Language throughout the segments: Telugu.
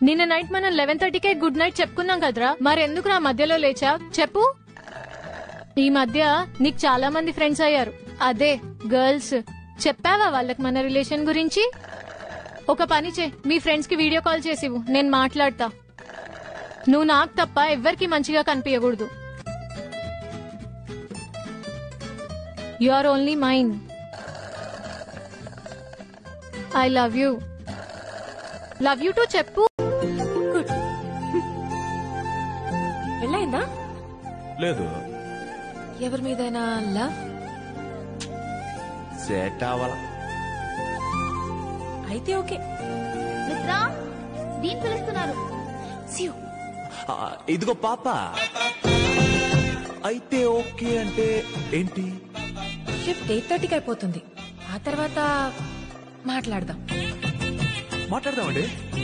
నిన్న నైట్ మనం లెవెన్ థర్టీకే గుడ్ నైట్ చెప్పుకున్నాం కదరా మరి ఎందుకు నా మధ్యలో లేచా చెప్పు ఈ మధ్య నీకు చాలా మంది ఫ్రెండ్స్ అయ్యారు అదే గర్ల్స్ చెప్పావా వాళ్ళకి మన రిలేషన్ గురించి ఒక పని చే మీ ఫ్రెండ్స్ కి వీడియో కాల్ చేసివు నేను మాట్లాడతా నువ్వు నాకు తప్ప ఎవ్వరికి మంచిగా కనిపించకూడదు you are only mind I love you love you too చెప్పు పెళ్ళైందా లేదు ఎవరి మీదైనా లవ్ సెట్ అవ్వాల అయితే ఓకే మిత్రా దీని పిలుస్తున్నారు సియు ఆ, ఇదిగో పాప అయితే ఓకే అంటే ఏంటి షిఫ్ట్ ఎయిట్ థర్టీకి అయిపోతుంది ఆ తర్వాత మాట్లాడదాం మాట్లాడదామండి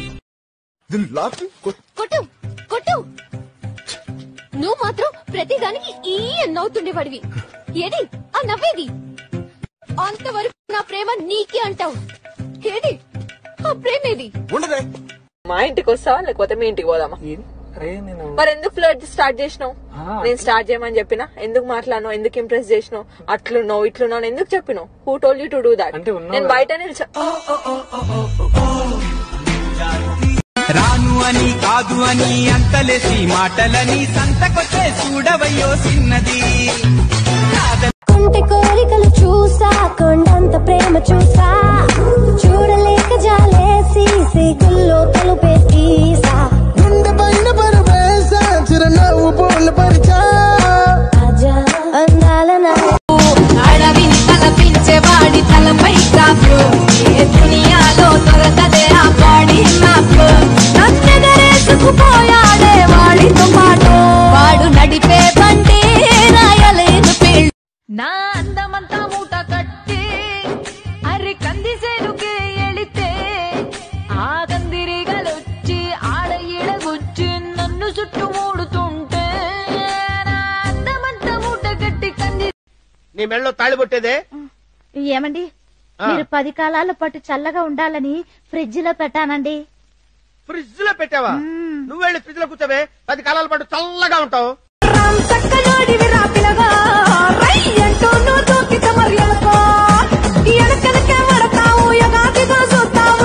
కొట్టు కొట్టు నువ్వు మాత్రం ప్రతిదానికి ఈ నవ్వుతుండేవాడివి ఏది ఆ నవ్వేది అంతవరకు నా ప్రేమ నీకే అంటావు ఏది ఆ ప్రేమేది ఉండదే మా ఇంటికి వస్తావా లేకపోతే మీ ఇంటికి పోదామా అరే నేను మరి ఎందుకు ఫ్లడ్ స్టార్ట్ చేసినావు నేను స్టార్ట్ చేయమని చెప్పినా ఎందుకు మాట్లాడినావు ఎందుకు ఇంప్రెస్ చేసినావు అట్లున్నావు ఇట్లున్నావు అని ఎందుకు చెప్పినావు who told you to do that అంటే ఉన్నావు నేను కదా. బయట నిల్చో రాను అని కాదు అని అంతలేసి మాటలని సంతకొచ్చే చూడవయ్యో చిన్నది కొంటె కోరికలు చూసా కొండంత ప్రేమ చూసా చూడలేక జాలేసి సిగుల్లో తలుపేసా గుండె పైన పరవేశ చిరునవ్వు పూలు పరిచా అజా అందాల నా అడవిని తలపించే వాడి తలపై కాపు ఏ దునియాలో దొరకదే ఆ బాడీ మ్యాప్ నన్నెగరేసుకుపోయాడే వాడితో పాటు వాడు నడిపే బండి రాయలేదు పెళ్ళి నా అందమంతా మూట కట్టి అరి కందిసేనుకే ఎళితే ఆ కందిరిగలొచ్చి ఆడ ఈడగొచ్చి నన్ను చుట్టుమూడుతుంటే నా అందమంతా మూట కట్టి కంది నీ మెళ్ళలో తాళి కొట్టేదే ఏమండి మీరు పది కాలాల పాటు చల్లగా ఉండాలని ఫ్రిడ్జ్ లో పెట్టానండి ఫ్రిడ్జ్ లో పెట్టావా నువ్వు వెళ్ళి ఫ్రిడ్జ్ లో కూర్చోవే పది కాలాల పాటు చల్లగా ఉంటావు చక్కనోడివి రాపిలగా రై అంటూ నువ్వు దూకిత మరియలకో ఎనకనకే పడతావు ఎగాదిగా చూస్తావు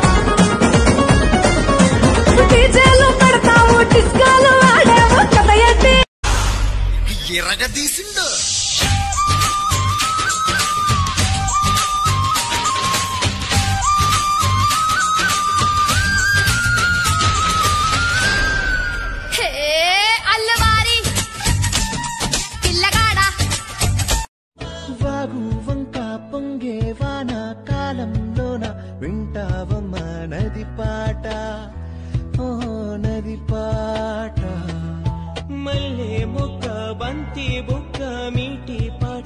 డీజేలు పెడతావు డిస్కాలు ఆడేవు కథ ఏంటి ఎరగదీసిండు హే అల్లవారి పిల్లగాడా వాగు వంక పొంగే వాన కాలంలోన వింటావమ్మ నది పాట ఓ నది పాట మల్లె మొక్క బంతి బుక్క మీటి పాట